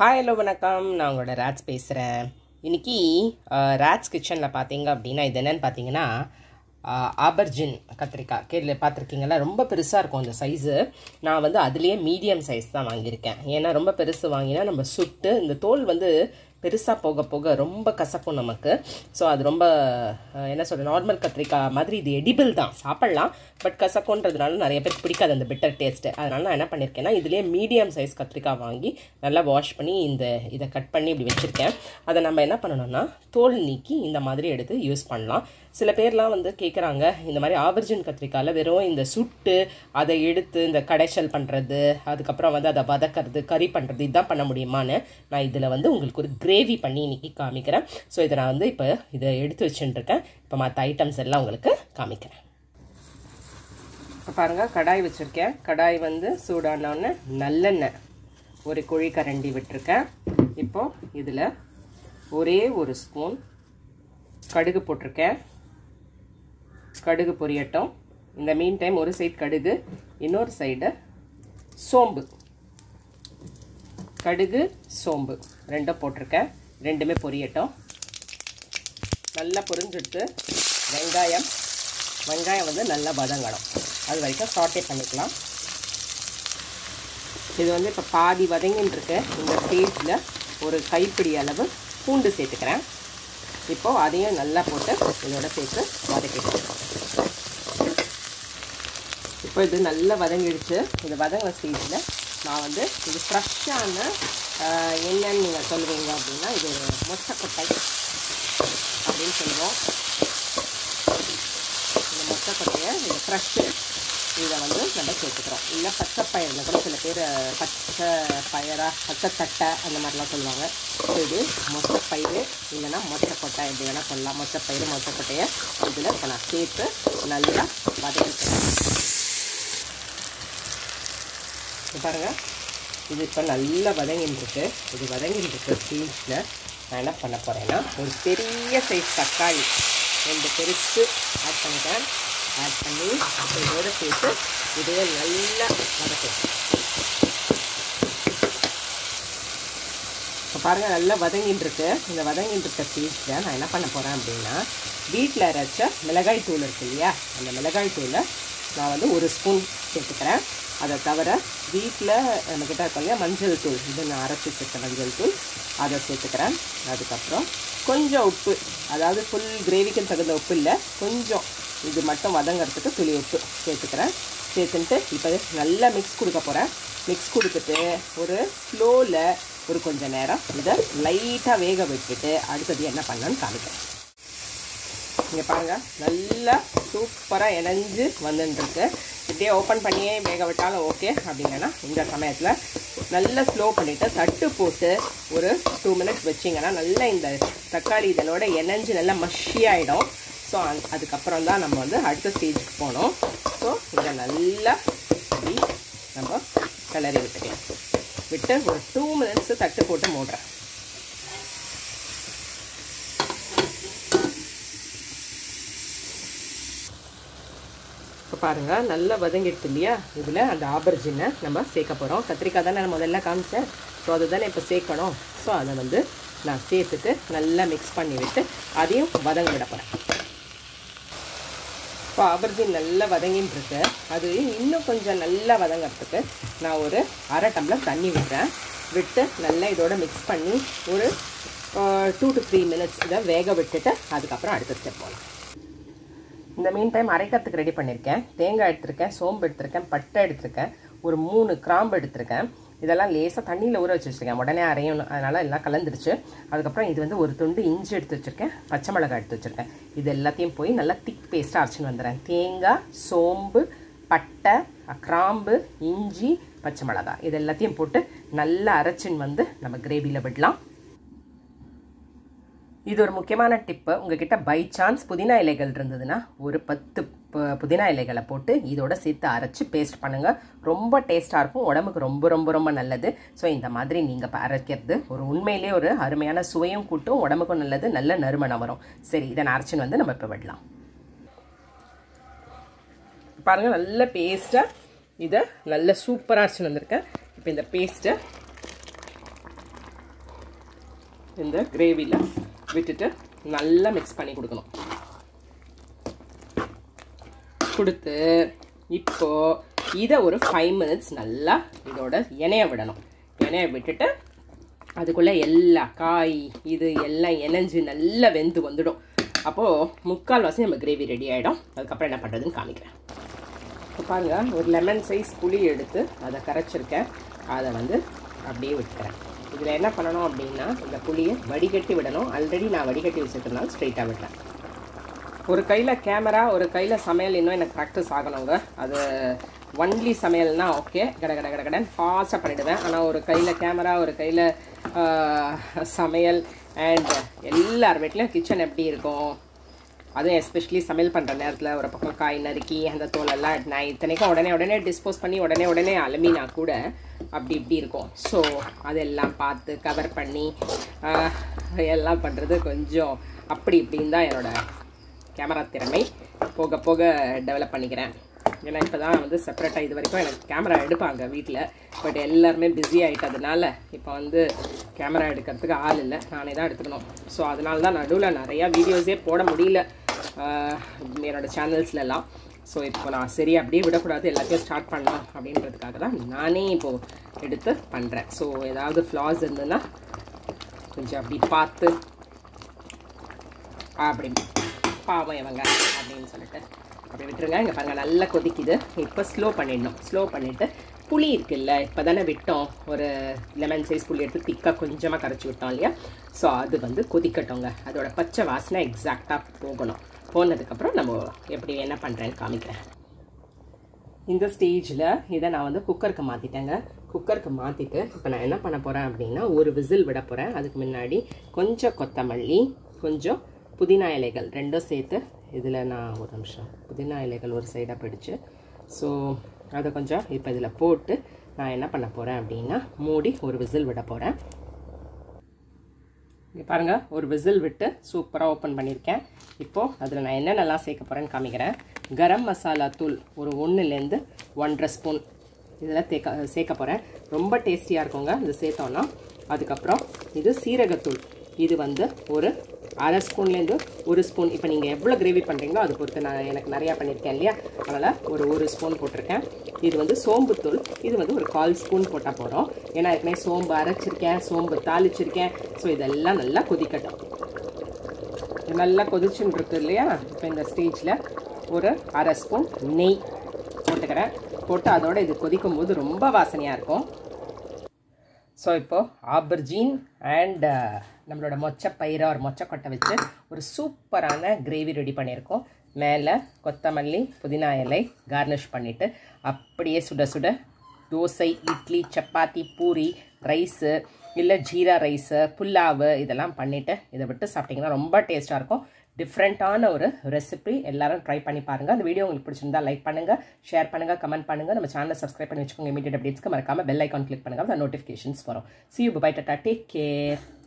hi hello வணக்கம் நான் உங்களோட ராட்ஸ் பேசுகிறேன் இன்னைக்கு ராட்ஸ் கிச்சனில் பார்த்தீங்க அப்படின்னா இது என்னன்னு பார்த்தீங்கன்னா ஆபர்ஜின் கத்திரிக்காய் கேள்வி பார்த்துருக்கீங்களா ரொம்ப பெருசாக இருக்கும் அந்த சைஸு நான் வந்து அதுலேயே மீடியம் சைஸ் தான் வாங்கியிருக்கேன் ஏன்னா ரொம்ப பெருசு வாங்கினா நம்ம சுட்டு இந்த தோல் வந்து பெருசாக போக போக ரொம்ப கசக்கும் நமக்கு ஸோ அது ரொம்ப அஹ், என்ன சொல்ற நார்மல் கத்திரிக்காய் மாதிரி இது எடிபிள் தான் சாப்பிட்லாம் பட் கசக்குன்றதுனால நிறைய பேருக்கு பிடிக்காது அந்த பிட்டர் டேஸ்ட்டு அதனால நான் என்ன பண்ணியிருக்கேன்னா இதுலேயே மீடியம் சைஸ் கத்திரிக்காய் வாங்கி நல்லா வாஷ் பண்ணி இந்த இதை கட் பண்ணி இப்படி வச்சுருக்கேன் அதை நம்ம என்ன பண்ணணும்னா தோல் நீக்கி இந்த மாதிரி எடுத்து யூஸ் பண்ணலாம் சில பேர்லாம் வந்து கேட்குறாங்க இந்த மாதிரி ஆவர்ஜின் கத்திரிக்காயில் வெறும் இந்த சுட்டு அதை எடுத்து இந்த கடைச்சல் பண்ணுறது அதுக்கப்புறம் வந்து அதை வதக்கிறது கறி பண்ணுறது இதுதான் பண்ண முடியுமான்னு நான் இதில் வந்து உங்களுக்கு ஒரு கிரேவி பண்ணி இன்னைக்கு காமிக்கிறேன் ஸோ இதை நான் வந்து இப்போ இதை எடுத்து வச்சுட்டுருக்கேன் இப்போ மற்ற ஐட்டம்ஸ் எல்லாம் உங்களுக்கு காமிக்கிறேன் இப்போ பாருங்கள் கடாய் வச்சுருக்கேன் கடாய் வந்து சூடானோடனே நல்லெண்ணெய் ஒரு குழி கரண்டி விட்டுருக்கேன் இப்போது இதில் ஒரே ஒரு ஸ்பூன் கடுகு போட்டிருக்கேன் கடுகு பொரியட்டும் இந்த மீன் டைம் ஒரு சைடு கடுகு இன்னொரு சைடு சோம்பு கடுகு சோம்பு ரெண்டும் போட்டிருக்கேன் ரெண்டுமே பொரியட்டும் நல்லா பொரிஞ்சுட்டு வெங்காயம் வெங்காயம் வந்து நல்லா வதங்கணும் அது வரைக்கும் சாட்டே பண்ணிக்கலாம் இது வந்து இப்போ பாதி வதங்கின்னு இருக்கு இந்த ஸ்டேஜில் ஒரு கைப்பிடி அளவு பூண்டு சேர்த்துக்கிறேன் இப்போது அதையும் நல்லா போட்டு இதோட சேர்த்து வதக்கிடுறேன் இப்போ இது நல்லா வதங்கிடுச்சு இது வதங்கின ஸ்டேஜில் நான் வந்து இது ஃப்ரெஷ்ஷான என்னன்னு நீங்கள் சொல்லுவீங்க அப்படின்னா இது மொச்சக்கொட்டை அப்படின்னு சொல்லுவோம் இந்த மொச்சக்கொட்டையை இது ஃப்ரெஷ்ஷு இதை வந்து நம்ம சேர்த்துக்கிறோம் இல்லை பச்சை பயிரில் கூட சில பேர் பச்சை பயரா பச்சை தட்டை அந்த மாதிரிலாம் சொல்லுவாங்க ஸோ இது மொச்சப்பயிறு இல்லைன்னா மொச்சக்கொட்டை எப்படி வேணால் சொல்லலாம் மொச்சப்பயிறு மொச்சக்கொட்டையை இதில் இப்போ நான் சேர்த்து நல்லா வதக்கிக்கிறேன் பாருங்கள் இது இப்போ நல்லா வதங்கின்னு இது வதங்கின்னு இருக்கு ஸ்டேஜில் நான் என்ன பண்ண போகிறேன்னா ஒரு பெரிய சைஸ் தக்காளி ரெண்டு பெருசு ஆட் பண்ணிட்டேன் ஆட் பண்ணி இதோட சேர்த்து இதையே நல்லா வதக்கும் இப்போ பாருங்கள் நல்லா வதங்கின்னு இருக்கு இந்த வதங்கின்னு இருக்க ஸ்டேஜில் நான் என்ன பண்ண போகிறேன் அப்படின்னா வீட்டில் அரைச்ச மிளகாய் தூள் இருக்கு இல்லையா அந்த மிளகாய் தூளை நான் வந்து ஒரு ஸ்பூன் சேர்த்துக்கிறேன் அதை தவிர வீட்டில் நம்மக்கிட்ட இருக்கும் இல்லையா மஞ்சள் தூள் இது நான் அரைச்சி வச்சுருக்க மஞ்சள் தூள் அதை சேர்த்துக்கிறேன் அதுக்கப்புறம் கொஞ்சம் உப்பு அதாவது ஃபுல் கிரேவிக்கு தகுந்த உப்பு இல்லை கொஞ்சம் இது மட்டும் வதங்கிறதுக்கு துளி உப்பு சேர்த்துக்கிறேன் சேர்த்துன்ட்டு இப்போ நல்லா மிக்ஸ் கொடுக்க போகிறேன் மிக்ஸ் கொடுத்துட்டு ஒரு ஸ்லோவில் ஒரு கொஞ்சம் நேரம் இதை லைட்டாக வேக விட்டுட்டு அடுத்தது என்ன பண்ணலான்னு காமிக்கிறேன் இங்கே பாருங்கள் நல்லா சூப்பராக இணைஞ்சு வந்துட்டுருக்கு இப்படியே ஓப்பன் பண்ணியே வேக விட்டாலும் ஓகே அப்படின்னா இந்த சமயத்தில் நல்லா ஸ்லோ பண்ணிவிட்டு தட்டு போட்டு ஒரு டூ மினிட்ஸ் வச்சிங்கன்னா நல்லா இந்த தக்காளி இதனோட இணைஞ்சு நல்லா மஷியாயிடும் ஸோ அதுக்கப்புறம் தான் நம்ம வந்து அடுத்த ஸ்டேஜுக்கு போனோம் ஸோ இதை நல்லா இப்படி நம்ம கிளறி விட்டுக்கலாம் விட்டு ஒரு டூ மினிட்ஸு தட்டு போட்டு மூடுறேன் இப்போ பாருங்கள் நல்லா வதங்கிடுது இல்லையா இதில் அந்த ஆபர்ஜினை நம்ம சேர்க்க போகிறோம் கத்திரிக்காய் தானே நான் முதல்ல காமிச்சேன் ஸோ அதை தானே இப்போ சேர்க்கணும் ஸோ அதை வந்து நான் சேர்த்துட்டு நல்லா மிக்ஸ் பண்ணி விட்டு அதையும் வதங்க விட போகிறேன் இப்போ ஆபர்ஜின் நல்லா வதங்கின்னு இருக்கு அது இன்னும் கொஞ்சம் நல்லா வதங்கிறதுக்கு நான் ஒரு அரை டம்ளர் தண்ணி விடுறேன் விட்டு நல்லா இதோட மிக்ஸ் பண்ணி ஒரு டூ டு த்ரீ மினிட்ஸ் இதை வேக விட்டுட்டு அதுக்கப்புறம் அடுத்த ஸ்டெப் போகலாம் இந்த மீன் டைம் அரைக்கிறதுக்கு ரெடி பண்ணியிருக்கேன் தேங்காய் எடுத்திருக்கேன் சோம்பு எடுத்திருக்கேன் பட்டை எடுத்திருக்கேன் ஒரு மூணு கிராம்பு எடுத்திருக்கேன் இதெல்லாம் லேசாக தண்ணியில் ஊற வச்சு வச்சுருக்கேன் உடனே அரையணும் அதனால் எல்லாம் கலந்துருச்சு அதுக்கப்புறம் இது வந்து ஒரு துண்டு இஞ்சி எடுத்து வச்சுருக்கேன் பச்சை மிளகாய் எடுத்து வச்சுருக்கேன் இது எல்லாத்தையும் போய் நல்லா திக் பேஸ்ட்டாக அரைச்சின்னு வந்துடுறேன் தேங்காய் சோம்பு பட்டை கிராம்பு இஞ்சி பச்சை மிளகாய் இது எல்லாத்தையும் போட்டு நல்லா அரைச்சின்னு வந்து நம்ம கிரேவியில் விடலாம் இது ஒரு முக்கியமான டிப்பு உங்ககிட்ட பை சான்ஸ் புதினா இலைகள் இருந்ததுன்னா ஒரு பத்து புதினா இலைகளை போட்டு இதோட சேர்த்து அரைச்சி பேஸ்ட் பண்ணுங்கள் ரொம்ப டேஸ்ட்டாக இருக்கும் உடம்புக்கு ரொம்ப ரொம்ப ரொம்ப நல்லது ஸோ இந்த மாதிரி நீங்கள் அரைக்கிறது ஒரு உண்மையிலே ஒரு அருமையான சுவையும் கூட்டும் உடம்புக்கும் நல்லது நல்ல நறுமணம் வரும் சரி இதை நான் அரைச்சின்னு வந்து நம்ம இப்போ விடலாம் பாருங்கள் நல்ல பேஸ்ட்டாக இதை நல்ல சூப்பராக அரைச்சின்னு வந்திருக்கேன் இப்போ இந்த பேஸ்ட்டை இந்த கிரேவியில் விட்டுட்டு நல்லா மிக்ஸ் பண்ணி கொடுக்கணும் கொடுத்து இப்போ இதை ஒரு ஃபைவ் மினிட்ஸ் நல்லா இதோட எண்ணெயை விடணும் எண்ணெயை விட்டுட்டு அதுக்குள்ளே எல்லா காய் இது எல்லாம் இணைஞ்சு நல்லா வெந்து வந்துடும் அப்போது முக்கால்வாசி நம்ம கிரேவி ரெடி ஆகிடும் அதுக்கப்புறம் என்ன பண்ணுறதுன்னு காமிக்கிறேன் இப்போ பாருங்கள் ஒரு லெமன் சைஸ் புளி எடுத்து அதை கரைச்சிருக்கேன் அதை வந்து அப்படியே விட்டுக்கிறேன் இதில் என்ன பண்ணணும் அப்படின்னா இந்த புளியை வடிகட்டி விடணும் ஆல்ரெடி நான் வடிகட்டி வச்சுருக்கனால ஸ்ட்ரைட்டாக விடுறேன் ஒரு கையில் கேமரா ஒரு கையில் சமையல் இன்னும் எனக்கு ப்ராக்டிஸ் ஆகணுங்க அது ஒன்லி சமையல்னா ஓகே கட கட கட கடன் ஃபாஸ்ட்டாக பண்ணிவிடுவேன் ஆனால் ஒரு கையில் கேமரா ஒரு கையில் சமையல் அண்ட் எல்லார் வீட்லேயும் கிச்சன் எப்படி இருக்கும் அதுவும் எஸ்பெஷலி சமையல் பண்ணுற நேரத்தில் ஒரு பக்கம் காய் நறுக்கி அந்த தோலெல்லாம் நான் இத்தனைக்கும் உடனே உடனே டிஸ்போஸ் பண்ணி உடனே உடனே அலுமினா கூட அப்படி இப்படி இருக்கும் ஸோ அதெல்லாம் பார்த்து கவர் பண்ணி எல்லாம் பண்ணுறது கொஞ்சம் அப்படி இப்படின்னு தான் என்னோடய கேமரா திறமை போக போக டெவலப் பண்ணிக்கிறேன் ஏன்னா இப்போ தான் வந்து செப்பரேட்டாக இது வரைக்கும் எனக்கு கேமரா எடுப்பாங்க வீட்டில் பட் எல்லாருமே பிஸி ஆகிட்டதுனால இப்போ வந்து கேமரா எடுக்கிறதுக்கு ஆள் இல்லை நானே தான் எடுத்துக்கணும் ஸோ அதனால தான் நடுவில் நிறையா வீடியோஸே போட முடியல என்னோடய சேனல்ஸ்லலாம் ஸோ இப்போ நான் சரி அப்படியே விடக்கூடாது எல்லாத்தையும் ஸ்டார்ட் பண்ணலாம் அப்படின்றதுக்காக தான் நானே இப்போது எடுத்து பண்ணுறேன் ஸோ ஏதாவது ஃப்ளாஸ் இருந்ததுன்னா கொஞ்சம் அப்படி பார்த்து அப்படி பாவம் இவங்க அப்படின்னு சொல்லிட்டு அப்படி விட்டுருங்க இங்கே பாருங்கள் நல்லா கொதிக்குது இப்போ ஸ்லோ பண்ணிடணும் ஸ்லோ பண்ணிவிட்டு புளி இருக்குல்ல இப்போ தானே விட்டோம் ஒரு லெமன் சைஸ் புளி எடுத்து திக்காக கொஞ்சமாக கரைச்சி விட்டோம் இல்லையா ஸோ அது வந்து கொதிக்கட்டோங்க அதோட பச்சை வாசனை எக்ஸாக்டாக போகணும் போனதுக்கப்புறம் நம்ம எப்படி என்ன பண்ணுறேன்னு காமிக்கிறேன் இந்த ஸ்டேஜில் இதை நான் வந்து குக்கருக்கு மாற்றிட்டேங்க குக்கருக்கு மாற்றிட்டு இப்போ நான் என்ன பண்ண போகிறேன் அப்படின்னா ஒரு விசில் விட போகிறேன் அதுக்கு முன்னாடி கொஞ்சம் கொத்தமல்லி கொஞ்சம் புதினா இலைகள் ரெண்டும் சேர்த்து இதில் நான் ஒரு நிமிஷம் புதினா இலைகள் ஒரு சைடாக பிடிச்சு ஸோ அதை கொஞ்சம் இப்போ இதில் போட்டு நான் என்ன பண்ண போகிறேன் அப்படின்னா மூடி ஒரு விசில் விட போகிறேன் இங்கே பாருங்கள் ஒரு விசில் விட்டு சூப்பராக ஓப்பன் பண்ணியிருக்கேன் இப்போது அதில் நான் என்னென்னலாம் சேர்க்க போகிறேன்னு காமிக்கிறேன் கரம் மசாலா தூள் ஒரு ஒன்றுலேருந்து ஒன்றரை ஸ்பூன் இதில் தேக்க சேர்க்க போகிறேன் ரொம்ப டேஸ்டியாக இருக்குங்க இது சேர்த்தோன்னா அதுக்கப்புறம் இது சீரகத்தூள் இது வந்து ஒரு அரை ஸ்பூன்லேருந்து ஒரு ஸ்பூன் இப்போ நீங்கள் எவ்வளோ கிரேவி பண்ணுறீங்களோ அது பொறுத்து நான் எனக்கு நிறையா பண்ணியிருக்கேன் இல்லையா அதனால் ஒரு ஒரு ஸ்பூன் போட்டிருக்கேன் இது வந்து சோம்புத்தூள் இது வந்து ஒரு கால் ஸ்பூன் போட்டால் போகிறோம் ஏன்னா ஏற்கனவே சோம்பு அரைச்சிருக்கேன் சோம்பு தாளிச்சிருக்கேன் ஸோ இதெல்லாம் நல்லா கொதிக்கட்டும் இது நல்லா கொதிச்சுன்னு இருக்கு இல்லையா இப்போ இந்த ஸ்டேஜில் ஒரு அரை ஸ்பூன் நெய் போட்டுக்கிறேன் போட்டு அதோட இது கொதிக்கும் போது ரொம்ப வாசனையாக இருக்கும் ஸோ இப்போது ஆபர்ஜீன் அண்ட் நம்மளோட மொச்சப்பயிரை ஒரு மொச்சக்கொட்டை வச்சு ஒரு சூப்பரான கிரேவி ரெடி பண்ணியிருக்கோம் மேலே கொத்தமல்லி புதினா இலை கார்னிஷ் பண்ணிவிட்டு அப்படியே சுட சுட தோசை இட்லி சப்பாத்தி பூரி ரைஸு இல்லை ஜீரா ரைஸு புல்லாவு இதெல்லாம் பண்ணிவிட்டு இதை விட்டு சாப்பிட்டிங்கன்னா ரொம்ப டேஸ்ட்டாக இருக்கும் டிஃப்ரெண்ட்டான ஒரு ரெசிபி எல்லாரும் ட்ரை பண்ணி பாருங்கள் அந்த வீடியோ உங்களுக்கு பிடிச்சிருந்தா லைக் பண்ணுங்கள் ஷேர் பண்ணுங்கள் கமெண்ட் பண்ணுங்கள் நம்ம சேனலை சப்ஸ்கிரைப் பண்ணி வச்சுக்கோங்க இமீடியட் அப்டேட்ஸ்க்கு மறக்காமல் பெல் ஐக்கான் கிளிக் பண்ணுங்கள் அந்த நோட்டிஃபிகேஷன்ஸ் வரும் see you bye tata take care